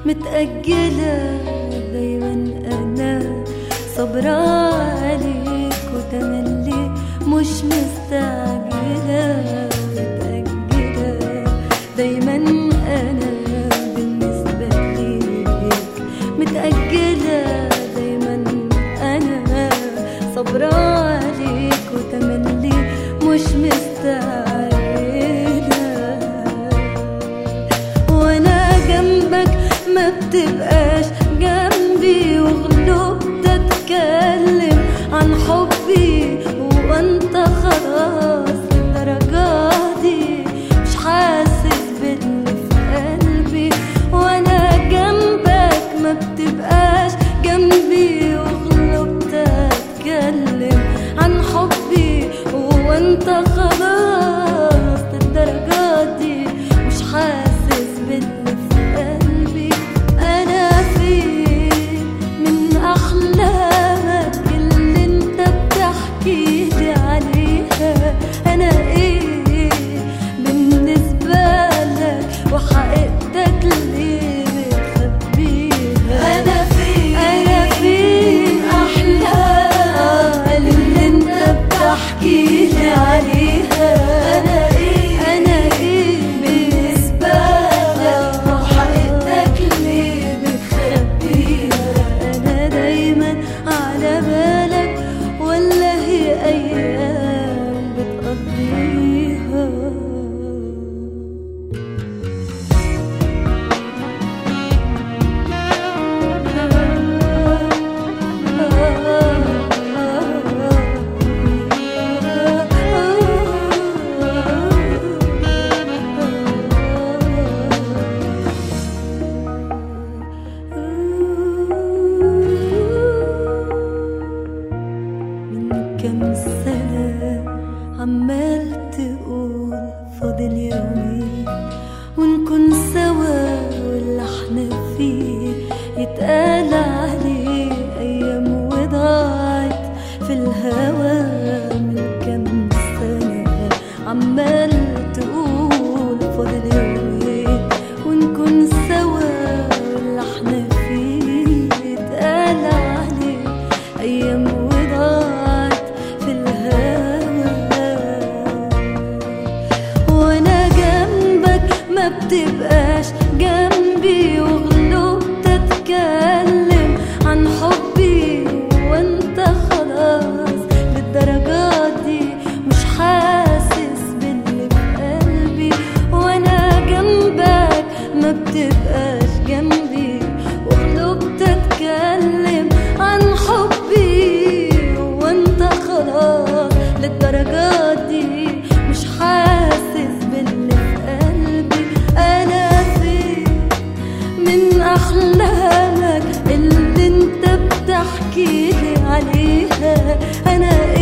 متأجلة دايما أنا صبرا عليك وتملي مش مستعجلة متأجلة دايما أنا بالنسبة ليك متأجلة دايما أنا صبرا عليك وتملي مش مستعجلة وانا جنبك ما بتبقاش جنبي وغلبت اتكلم عن حبي وانت خلاص للدرجة دي مش حاسس باللي في قلبي وانا جنبك ما بتبقاش جنبي وغلبت اتكلم عن حبي وانت خلاص للدرجة دي مش حاسس باللي في قلبي انا فين من احلامك اللي انت بتحكي لي عليها انا ايه بالنسبة لك وحقيقتك ليه بتخبيها انا فين انا فين احلامك اللي انت بتحكي لي عليها انا ايه انا ايه بالنسبة لك وحقيقتك ليه بتخبيها انا دايما على بالك ولا هي ايام بتقضيها من كام سنة عمال تقول فاضل يومين ونكون سوا واللي احنا فيه يتقال عليه أيام وضاعت في الهوا من كام سنة عمال تقول فاضل يومين ونكون سوا واللي احنا فيه يتقال عليه أيام وضاعت في الهوا وانا جنبك ما بتبقاش جنبي وغلبت اتكلم عن حبي وانت خلاص للدرجات دي مش حاسس باللي في قلبي وانا جنبك ما بتبقاش جنبي وغلبت اتكلم عن حبي وانت خلاص للدرجات دي مش حاسس باللي في قلبي انا فين من احلامك اللي انت بتحكي لي عليها انا